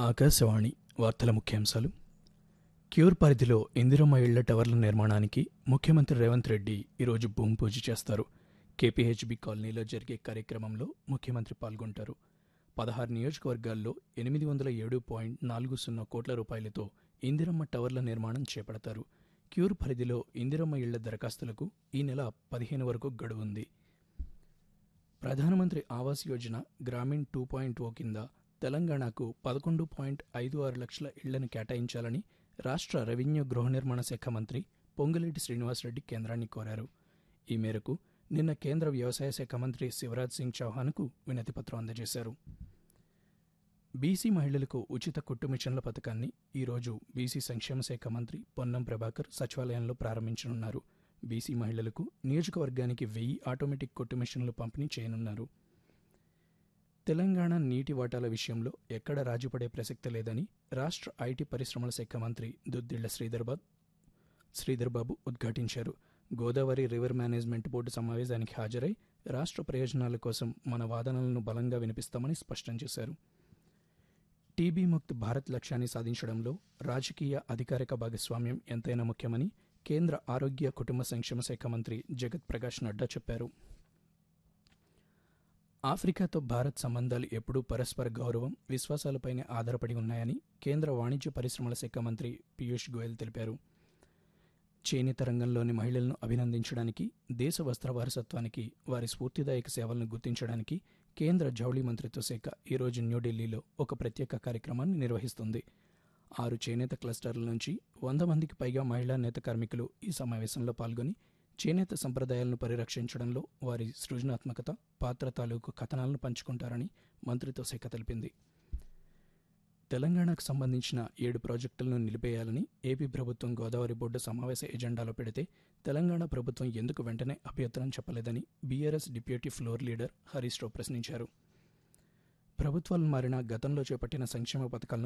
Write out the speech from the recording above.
ఆకాశవాణి వార్తల ముఖ్యాంశాలు క్యూర్ పరిధిలో ఇందిరమ్మ ఇళ్ల టవర్ల నిర్మాణానికి ముఖ్యమంత్రి రేవంత్ రెడ్డి ఈరోజు భూమి పూజ చేస్తారు కేపీహెచ్బి కాలనీలో జరిగే కార్యక్రమంలో ముఖ్యమంత్రి పాల్గొంటారు పదహారు నియోజకవర్గాల్లో ఎనిమిది వందల ఏడు పాయింట్ నాలుగు సున్నా కోట్ల రూపాయలతో ఇందిరమ్మ టవర్ల నిర్మాణం చేపడతారు క్యూర్ పరిధిలో ఇందిరమ్మ ఇళ్ల దరఖాస్తులకు ఈ నెల పదిహేను వరకు గడువు ఉంది ప్రధానమంత్రి Awas Yojana Gramin two point O కింద తెలంగాణకు పదకొండు పాయింట్ ఐదు ఆరు లక్షల ఇళ్లను కేటాయించాలని రాష్ట్ర రెవెన్యూ గృహ నిర్మాణ శాఖ మంత్రి పొంగులేటి శ్రీనివాసరెడ్డి కేంద్రాన్ని కోరారు ఈ మేరకు నిన్న కేంద్ర వ్యవసాయ శాఖ మంత్రి శివరాజ్ సింగ్ చౌహాన్కు వినతిపత్రం అందజేశారు బీసీ మహిళలకు ఉచిత కుట్టు మిషన్ల పథకాన్ని ఈరోజు బీసీ సంక్షేమ శాఖ మంత్రి పొన్నం ప్రభాకర్ సచివాలయంలో ప్రారంభించనున్నారు బీసీ మహిళలకు నియోజకవర్గానికి వెయ్యి ఆటోమేటిక్ కొట్టు మిషన్లు పంపిణీ చేయనున్నారు తెలంగాణ నీటి వాటాల విషయంలో ఎక్కడ రాజీపడే ప్రసక్తి లేదని రాష్ట్ర ఐటీ పరిశ్రమల శాఖ మంత్రి దుద్దిళ్ల శ్రీధర్బాద్ శ్రీధర్బాబు ఉద్ఘాటించారు గోదావరి రివర్ మేనేజ్మెంట్ బోర్డు సమావేశానికి హాజరై రాష్ట్ర ప్రయోజనాల కోసం మన వాదనలను బలంగా వినిపిస్తామని స్పష్టం చేశారు టీబీ ముక్త్ భారత్ లక్ష్యాన్ని సాధించడంలో రాజకీయ అధికారిక భాగస్వామ్యం ఎంతైనా ముఖ్యమని కేంద్ర ఆరోగ్య కుటుంబ సంక్షేమ శాఖ మంత్రి జగత్ ప్రకాష్ నడ్డా చెప్పారు ఆఫ్రికాతో భారత్ సంబంధాలు ఎప్పుడూ పరస్పర గౌరవం విశ్వాసాలపైనే ఆధారపడి ఉన్నాయని కేంద్ర వాణిజ్య పరిశ్రమల శాఖ మంత్రి పీయూష్ గోయల్ తెలిపారు చేనేత రంగంలోని మహిళలను అభినందించడానికి దేశ వస్త్ర వారసత్వానికి వారి స్ఫూర్తిదాయక సేవలను గుర్తించడానికి కేంద్ర జౌళి మంత్రిత్వ శాఖ ఈరోజు న్యూఢిల్లీలో ఒక ప్రత్యేక కార్యక్రమాన్ని నిర్వహిస్తుంది ఆరు చేనేత క్లస్టర్ల నుంచి వంద మందికి పైగా మహిళా నేత కార్మికులు ఈ సమావేశంలో పాల్గొని చేనేత సంప్రదాయాలను పరిరక్షించడంలో వారి సృజనాత్మకత పాత్ర తాలూకు కథనాలను పంచుకుంటారని మంత్రిత్వ శాఖ తెలిపింది తెలంగాణకు సంబంధించిన ఏడు ప్రాజెక్టులను నిలిపేయాలని ఏపీ ప్రభుత్వం గోదావరి బోర్డు సమావేశ ఎజెండాలో పెడితే తెలంగాణ ప్రభుత్వం ఎందుకు వెంటనే అభ్యంతరం చెప్పలేదని BRS deputy floor leader Harish Rao ప్రశ్నించారు ప్రభుత్వాలు మారిన గతంలో చేపట్టిన సంక్షేమ పథకాలను